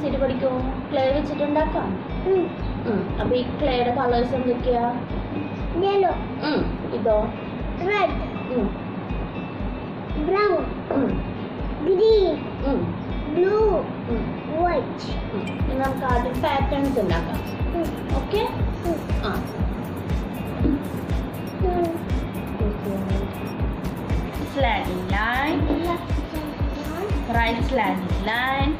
C D പഠിക്കും clay വെച്ചിട്ടുണ്ടാക്കാം ഉം. അപ്പൊ ഈ ക്ലേയുടെ കളേഴ്സ് എന്തൊക്കെയാ yellow, ഉം. ഇതോ red, ഉം. brown, ഉം. green, ഉം. blue, ഉം. white. ഉം. ഇനി നമുക്ക് ആദ്യം പാറ്റേൺസ് ഉണ്ടാക്കാം ഓക്കെ ആ slanting line right slanting line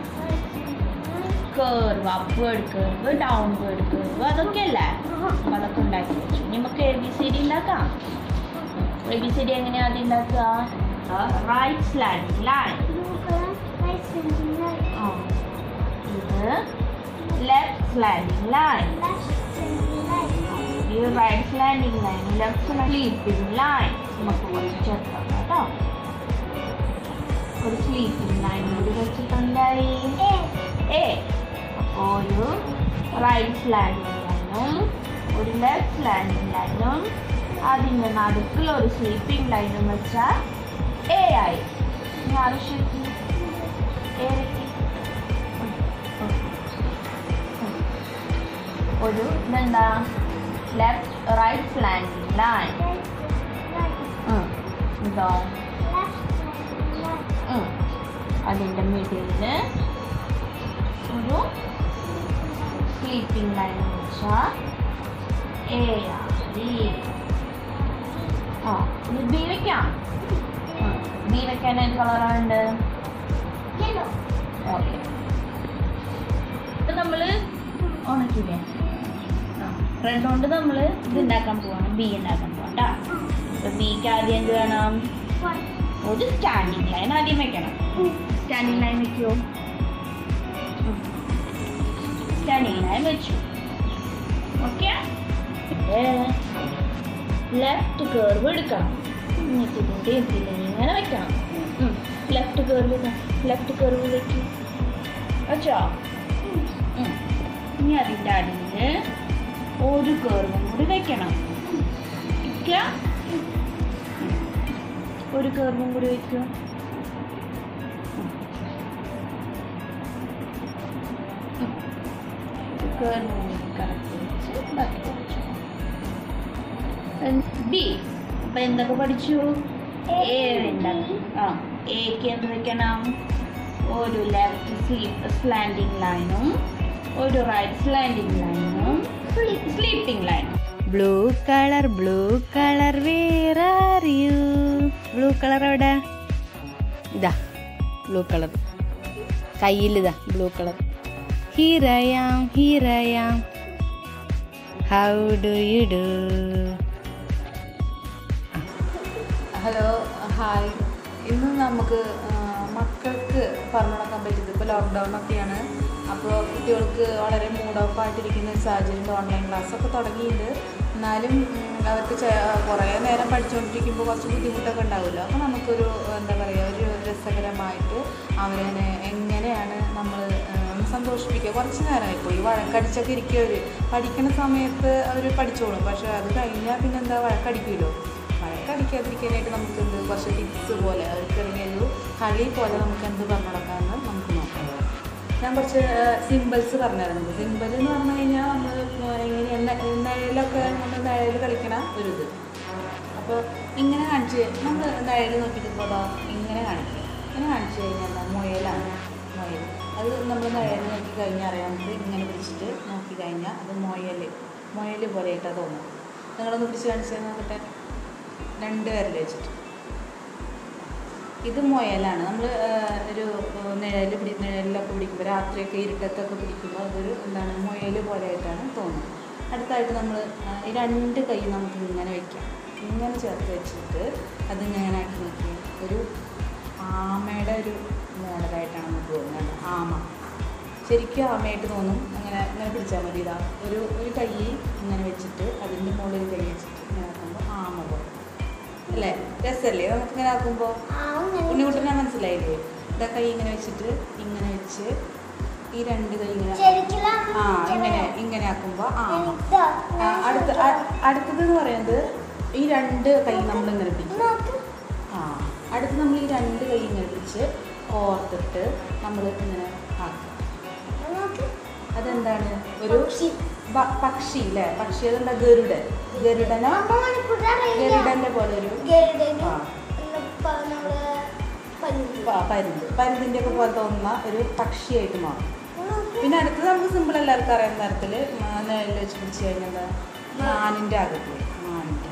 curve upward curve downward curve അതൊക്കെ അല്ലേ അപ്പൊ അതൊക്കെ ഉണ്ടാക്കി വെച്ചു ഇനി നമുക്ക് എ ബി സി ഡി ഉണ്ടാക്കാം എ ബി സി ഡി എങ്ങനെയാ ആദ്യം ഉണ്ടാക്കുക right slanting line Blue color, white slanting line, ഇത് left slanting line left slanting line, ഈ right slanting line left sleeping line നമുക്ക് കുറച്ച് ചേർക്കാം കേട്ടോ ഒരു സ്ലീപ്പിംഗ് ലൈൻ കൂടി വെച്ചിട്ടുണ്ടായി A, എ അപ്പോൾ ഒരു റൈറ്റ് സ്ലാൻഡിങ് ലൈനും ഒരു ലെഫ്റ്റ് സ്ലാൻഡിങ് ലൈനും അതിൻ്റെ നടുക്കിൽ ഒരു സ്ലീപ്പിംഗ് ലൈനും വെച്ചാൽ എ ആയി ഇനി ആവശ്യത്തിന് എ വെക്ക്. ഉം, ഉം, ഉം. ഒരു ഇതെന്താ left right slanting line right, right, ഇതോ left slanting line, ഉം. അതിൻ്റെ മിഡിലില് ഒരു സ്ലീപ്പിംഗ് ലൈൻ വെച്ചാൽ എ ആയി ആ ഇനി ബി വെക്കാം ബി വെക്കാൻ ഏത് കളറുണ്ട് yellow, ഓക്കെ ഇപ്പം നമ്മൾ ഉണക്കില്ലേ റെഡ് കൊണ്ട് നമ്മൾ ഇത് ഉണ്ടാക്കാൻ പോവാണ് ബി ഉണ്ടാക്കാൻ പോവാം കേട്ടോ അപ്പം ബിക്ക് ആദ്യം എന്ത് വേണം white, ഒരു സ്റ്റാൻഡിങ് ലൈൻ ആദ്യം വെക്കണം സ്റ്റാൻഡിങ് ലൈൻ വെക്കുമോ സ്റ്റാൻഡിങ് ലൈൻ വെച്ചു ഓക്കെ ലെഫ്റ്റ് കേർവ് എടുക്കണം എന്നിട്ട് ഇതിൻ്റെ ഇതിൽ ഇങ്ങനെ വെക്കണം ലെഫ്റ്റ് കേർവ് ലെഫ്റ്റ് കേർവ് വെക്കും വെച്ചോ ഉം. ഇനി അതിൻ്റെ അടിയിൽ ഒരു കേർവും കൂടി വെക്കണം വെക്കുക ഒരു കേർവും കൂടി വെക്കുക കേർവും കൂടി കറക്റ്റ് വെച്ച് ബാക്കി വെച്ചു ബി അപ്പം എന്തൊക്കെ പഠിച്ചു എ ഉണ്ടാക്കി ആ എക്ക് എന്ത് വെക്കണം ഒരു ലെഫ്റ്റ് സ്ലീപ്പ് സ്ലാൻഡിങ് ലൈനും ഒരു റൈറ്റ് സ്ലാൻഡിങ് ലൈനും സ്ലീപ്പിംഗ് ലൈനും blue colour blue colour where are you blue colour എവിടെ ഇതാ ബ്ലൂ കളർ കയ്യിലിതാ blue colour here I am here I am how do you do hello hi ഇന്ന് നമുക്ക് ആ, മക്കൾക്ക് പറഞ്ഞു കൊടുക്കാൻ പറ്റിയത് ഇപ്പോൾ ലോക്ക്ഡൗൺ ഒക്കെയാണ് അപ്പോൾ കുട്ടികൾക്ക് വളരെ മൂഡ് ഓഫ് ആയിട്ടിരിക്കുന്ന ഒരു സാഹചര്യത്തിൽ ഓൺലൈൻ ക്ലാസ് ഒക്കെ തുടങ്ങിയിട്ടുണ്ട് എന്നാലും ഉം, അവർക്ക് ചെ- കുറേ നേരം പഠിച്ചുകൊണ്ടിരിക്കുമ്പോൾ കുറച്ച് ബുദ്ധിമുട്ടൊക്കെ ഉണ്ടാവുമല്ലോ അപ്പോൾ നമുക്കൊരു എന്താ പറയുക ഒരു രസകരമായിട്ട് അവരെ എങ്ങനെയാണ് നമ്മൾ സന്തോഷിപ്പിക്കുക കുറച്ച് നേരമായി പോയി വഴക്കടിച്ചൊക്കെ ഇരിക്കുക അവർ പഠിക്കുന്ന സമയത്ത് അവർ പഠിച്ചോളും പക്ഷേ അത് കഴിഞ്ഞാൽ പിന്നെന്താ വഴക്കടിക്കുമല്ലോ വഴക്കടിക്കാതിരിക്കാനായിട്ട് നമുക്ക് എന്ത് കുറച്ച് ടിപ്സ് പോലെ അവർക്ക് ഒരു കളി പോലെ നമുക്ക് എന്ത് പറഞ്ഞു കൊടുക്കാമെന്ന് നമുക്ക് നോക്കാം ഞാൻ കുറച്ച് സിമ്പിൾസ് പറഞ്ഞിരുന്നത് സിമ്പിൾ എന്ന് പറഞ്ഞു കഴിഞ്ഞാൽ നമ്മൾ എങ്ങനെ നിഴലൊക്കെ നമ്മൾ നിഴൽ കളിക്കണ ഒരു ഇത് അപ്പോൾ ഇങ്ങനെ കാണിച്ച് നമ്മൾ നിഴൽ നോക്കിയിട്ട് പോകാം ഇങ്ങനെ കാണിക്കുക ഇങ്ങനെ കാണിച്ചു കഴിഞ്ഞാൽ എന്താ മുയലാണ് മുയൽ അത് നമ്മൾ നിഴൽ നോക്കി കഴിഞ്ഞാൽ അറിയാം നമുക്ക് ഇങ്ങനെ പിടിച്ചിട്ട് നോക്കി കഴിഞ്ഞാൽ അത് മുയൽ മുയൽ പോലെയായിട്ടാണ് തോന്നുന്നത് നിങ്ങളൊന്ന് പിടിച്ച് കാണിച്ചാൽ നോക്കട്ടെ രണ്ട് പേരിൽ വെച്ചിട്ട് ഇത് മുയലാണ് നമ്മൾ ഒരു നിഴൽ പിടി നിഴലിലൊക്കെ പിടിക്കുമ്പോൾ രാത്രിയൊക്കെ ഇരുട്ടത്തൊക്കെ പിടിക്കുമ്പോൾ അതൊരു എന്താണ് മുയൽ പോലെയായിട്ടാണ് തോന്നുന്നത് അടുത്തായിട്ട് നമ്മൾ ഈ രണ്ട് കൈ നമുക്ക് ഇങ്ങനെ വെക്കാം ഇങ്ങനെ ചേർത്ത് വെച്ചിട്ട് അതിങ്ങനെ ആക്കി നോക്കി ഒരു ആമയുടെ ഒരു മോഡലായിട്ടാണ് നമുക്ക് തോന്നുന്നത് ആമ ശരിക്കും ആമയായിട്ട് തോന്നും അങ്ങനെ ഇങ്ങനെ പിടിച്ചാൽ മതി ഇതാ ഒരു ഒരു കൈ ഇങ്ങനെ വെച്ചിട്ട് അതിൻ്റെ മുകളിൽ കൈ വെച്ചിട്ട് ഇങ്ങനെ ആക്കുമ്പോൾ ആമ പോലെ അല്ലേ രസമല്ലേ നമുക്ക് ഇങ്ങനെ ആക്കുമ്പോൾ ഉണ്ണിക്കുട്ടനെ മനസ്സിലായില്ലേ ഇതാ കൈ ഇങ്ങനെ വെച്ചിട്ട് ഇങ്ങനെ വെച്ച് ഈ രണ്ട് കൈ ഇങ്ങനെ ആ ഇങ്ങനെ ഇങ്ങനെ ആക്കുമ്പോൾ ആമ ആ, അടുത്ത അ- അടുത്തത് എന്ന് പറയുന്നത് ഈ രണ്ട് കൈ നമ്മൾ ഇങ്ങനെ പിടിക്കും ആ അടുത്ത് നമ്മൾ ഈ രണ്ട് കൈ ഇങ്ങനെ പിടിച്ച് കോർത്തിട്ട് നമ്മൾ ഇങ്ങനെ ആക്കും അതെന്താണ് ഒരു ബ- പക്ഷി അല്ലേ പക്ഷി അതെന്താ ഗരുഡൻ ഗരുഡനോ ഗരുഡന്റെ പോലെ ഒരു ആ പ- പരുന്ത് പരുന്തിന്റെ ഒക്കെ പോലെ തോന്നുന്ന ഒരു പക്ഷിയായിട്ട് മാറും പിന്നെ അടുത്തത് നമുക്ക് സിമ്പിൾ എല്ലാവർക്കും അറിയാവുന്ന തരത്തിൽ നിഴലിൽ വെച്ച് പിടിച്ച് കഴിഞ്ഞാൽ എന്താ മാനിൻ്റെ അകത്ത് മാനിൻ്റെ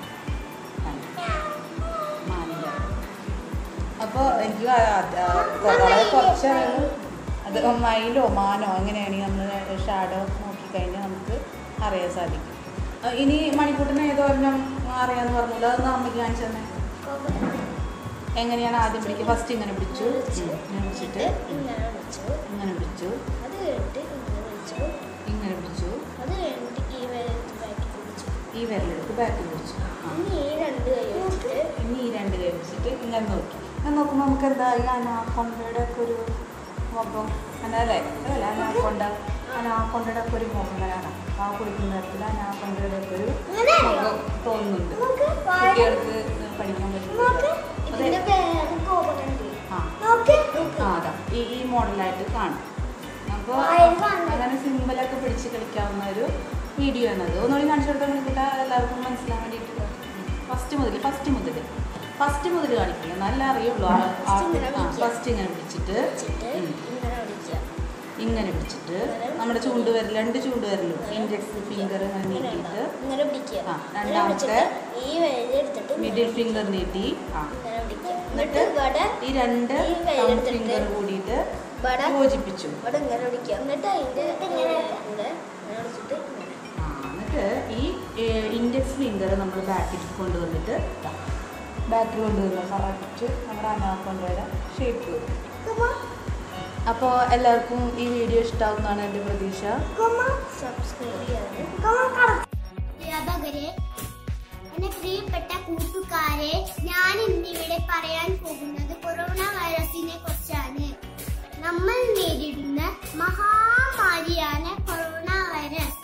മാനിൻ്റെ അപ്പോൾ എനിക്ക് ആ- അത് ആ വളരെ കുറച്ച് അറിയുള്ളൂ അത് മയിലോ മാനോ അങ്ങനെയാണെങ്കിൽ നമ്മൾ ഷാഡോ നോക്കിക്കഴിഞ്ഞാൽ നമുക്ക് അറിയാൻ സാധിക്കും ആ, ഇനി മണിക്കൂട്ടിന് ഏതോരെണ്ണം അറിയാന്ന് പറഞ്ഞല്ലോ അതൊന്ന് അമ്മയ്ക്ക് കാണിച്ചു തന്നെ എങ്ങനെയാണ് ആദ്യം പിടിക്കുക ഫസ്റ്റ് ഇങ്ങനെ പിടിച്ചു ഉം, ഇങ്ങനെ പിടിച്ചിട്ട് ഇങ്ങനെ വിളിച്ചു ഇങ്ങനെ പിടിച്ചു അത് കഴിഞ്ഞിട്ട് ഇങ്ങനെ വിളിച്ചു ഇങ്ങനെ പിടിച്ചു അത് കഴിഞ്ഞിട്ട് ഈ വരത്ത് ബാക്കി വിളിച്ചു ഈ വിരലെടുത്ത് ബാക്കിൽ പിടിച്ചു ആ. ഇനി ഈ രണ്ട് കൈ വെച്ചിട്ട് ഇനി ഈ രണ്ട് കൈ പിടിച്ചിട്ട് ഇങ്ങനെ നോക്കി ഇങ്ങനെ നോക്കുമ്പോൾ നമുക്ക് എന്താ ഈ അനാക്കൊണ്ടയുടെ ഒക്കെ ഒരു മുഖം അങ്ങനെ അല്ലേ അതല്ല അനാക്കൊണ്ട അനാക്കൊണ്ടയുടെ ഒക്കെ ഒരു മുഖം അങ്ങനെ കാണാം ആ കുളിക്കുന്ന തരത്തിൽ അനാക്കൊണ്ടയുടെ ഒക്കെ ഒരു മുഖം തോന്നുന്നുണ്ട് നോക്ക് വാഴ കുട്ടികൾക്ക് പഠിക്കാൻ നോക്ക് പറ്റും ഇതിന്റെ പേര് കോപനുണ്ട് ആ നോക്ക് ആ അതാ ഈ ഈ മോഡലായിട്ട് കാണും അപ്പോൾ വായിൽ കാണുന്നത്. അങ്ങനെ സിമ്പിളൊക്കെ പിടിച്ച് കളിക്കാവുന്ന ഒരു വീഡിയോ ആണത് ഒന്നുകൂടി കാണിച്ചു കൊടുത്താൽ വേണ്ടിയിട്ട് എല്ലാവർക്കും മനസ്സിലാൻ വേണ്ടിയിട്ട് ഫസ്റ്റ് മുതൽ ഫസ്റ്റ് മുതൽ ഫസ്റ്റ് മുതൽ കാണിക്കില്ല നല്ല അറിയുള്ളൂ First ഇങ്ങനെ പിടിക്കുക. ഫസ്റ്റ് ഇങ്ങനെ പിടിച്ചിട്ട് വെച്ചിട്ട് ഉം. ഇങ്ങനെ വിളിക്കുക ഇങ്ങനെ പിടിച്ചിട്ട് നമ്മുടെ ചൂണ്ടുവിരൽ രണ്ട് ചൂണ്ടുവിരലും ഇൻഡെക്സ് ഫിംഗർ ഇങ്ങനെ ഇങ്ങനെ നീട്ടിയിട്ട് ഉണ്ടാവും. ഇങ്ങനെ പിടിക്കുക ആ, ഇങ്ങനെ രണ്ടാമത്തെ പിടിച്ചിട്ട് ഈ വിരൽ എടുത്തിട്ട് ഇങ്ങനെ മിഡിൽ ഫിംഗർ നീട്ടി ആ ഇങ്ങനെ പിടിക്കുക എന്നിട്ട് എന്നിട്ട് ഇവിടെ ഈ രണ്ട് ഈ വിരലെടുത്തിട്ട് ഫിംഗർ കൂടിയിട്ട് ഇവിടെ യോജിപ്പിച്ചു ഇവിടെ ഇങ്ങനെ പിടിക്കുക എന്നിട്ട് അതിന്റെ കൂടെ ഇങ്ങനെ പിടിച്ചിട്ട് ഇങ്ങനെ ആ, എന്നിട്ട് ഈ ഇൻഡെക്സ് ഫിംഗർ നമ്മൾ ബാക്കിൽ കൊണ്ടുവന്നിട്ട് ബാക്കിൽ കൊണ്ടുവരുന്ന കറക്റ്റ് നമ്മുടെ അനാക്കൊണ്ടയുടെ ഷേപ്പ് അപ്പോൾ എല്ലാവർക്കും ഈ വീഡിയോ ഇഷ്ടമാവുന്നതാണ് എൻ്റെ പ്രതീക്ഷ സബ്സ്ക്രൈബ് ചെയ്യാനും അധ്യാപകരെ എന്റെ പ്രിയപ്പെട്ട കൂട്ടുകാരെ ഞാൻ ഇന്നിവിടെ പറയാൻ പോകുന്നത് കൊറോണ വൈറസിനെ കുറിച്ചാണ് നമ്മൾ നേരിടുന്ന മഹാമാരിയാണ് കൊറോണ വൈറസ്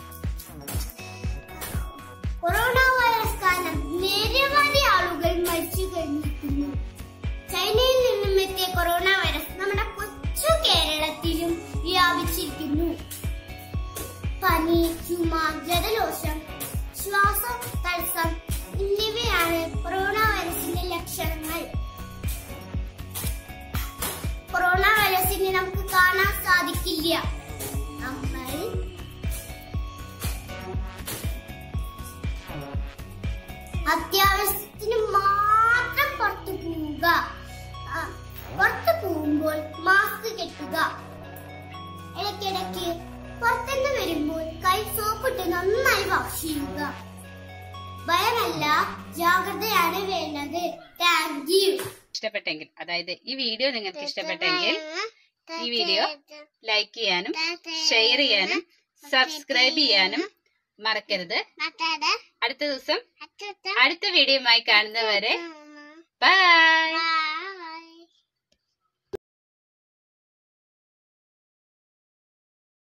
കൊറോണ വൈറസ് കാരണം നിരവധി ആളുകൾ മരിച്ചു കഴിഞ്ഞിരിക്കുന്നു ചൈനയിൽ നിന്നും എത്തിയ കൊറോണ വൈറസ് നമ്മുടെ കൊച്ചു കേരളത്തിലും വ്യാപിച്ചിരിക്കുന്നു പനി ചുമ ജലദോഷം ശ്വാസ തടസ്സം എന്നിവയാണ് കൊറോണ വൈറസിന്റെ ലക്ഷണങ്ങൾ കൊറോണ വൈറസിനെ നമുക്ക് കാണാൻ സാധിക്കില്ല നമ്മൾ അത്യാവശ്യത്തിന് മാത്രം പുറത്തു പോവുക ആ, പുറത്തു പോകുമ്പോൾ മാസ്ക് കെട്ടുക ഇടയ്ക്കിടയ്ക്ക് പുറത്തുനിന്ന് വരുമ്പോൾ കൈ സോപ്പിട്ട് നന്നായി വാഷ് ചെയ്യുക ഭയമല്ല ജാഗ്രതയാണ് വേണ്ടത് താങ്ക് യു ഇഷ്ടപ്പെട്ടെങ്കിൽ അതായത് ഈ വീഡിയോ നിങ്ങൾക്ക് ഇഷ്ടപ്പെട്ടെങ്കിൽ ഈ വീഡിയോ ലൈക്ക് ചെയ്യാനും ഷെയർ ചെയ്യാനും സബ്സ്ക്രൈബ് ചെയ്യാനും മറക്കരുത് അടുത്ത ദിവസം അടുത്ത വീഡിയോയുമായി കാണുന്നവരെ ബൈ